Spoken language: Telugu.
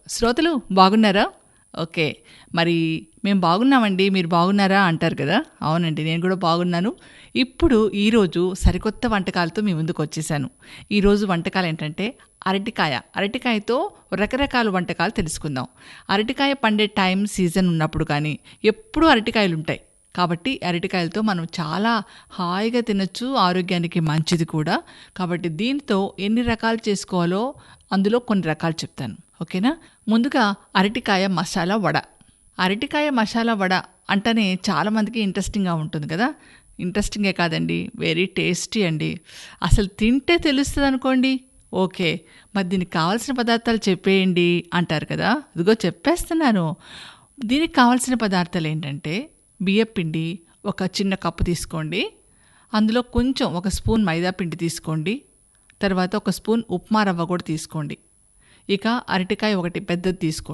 శ్రోతలు బాగున్నారా ఓకే మరి మేము బాగున్నామండి మీరు బాగున్నారా అంటారు కదా అవునండి నేను కూడా బాగున్నాను ఇప్పుడు ఈరోజు సరికొత్త వంటకాలతో మీ ముందుకు వచ్చేసాను ఈరోజు వంటకాలు ఏంటంటే అరటికాయ అరటికాయతో రకరకాల వంటకాలు తెలుసుకుందాం అరటికాయ పండే టైం సీజన్ ఉన్నప్పుడు కానీ ఎప్పుడూ అరటికాయలు ఉంటాయి కాబట్టి అరటికాయలతో మనం చాలా హాయిగా తినచ్చు ఆరోగ్యానికి మంచిది కూడా కాబట్టి దీంతో ఎన్ని రకాలు చేసుకోవాలో అందులో కొన్ని రకాలు చెప్తాను ఓకేనా ముందుగా అరటికాయ మసాలా వడ అరటికాయ మసాలా వడ అంటేనే చాలామందికి ఇంట్రెస్టింగ్గా ఉంటుంది కదా ఇంట్రెస్టింగే కాదండి వెరీ టేస్టీ అండి అసలు తింటే తెలుస్తుంది అనుకోండి ఓకే మరి దీనికి కావాల్సిన పదార్థాలు చెప్పేయండి అంటారు కదా ఇదిగో చెప్పేస్తున్నాను దీనికి కావాల్సిన పదార్థాలు ఏంటంటే బియ్యపిండి ఒక చిన్న కప్పు తీసుకోండి అందులో కొంచెం ఒక స్పూన్ మైదా పిండి తీసుకోండి తర్వాత ఒక స్పూన్ ఉప్మా రవ్వ కూడా తీసుకోండి ఇక అరటికాయ ఒకటి పెద్దది తీసుకోండి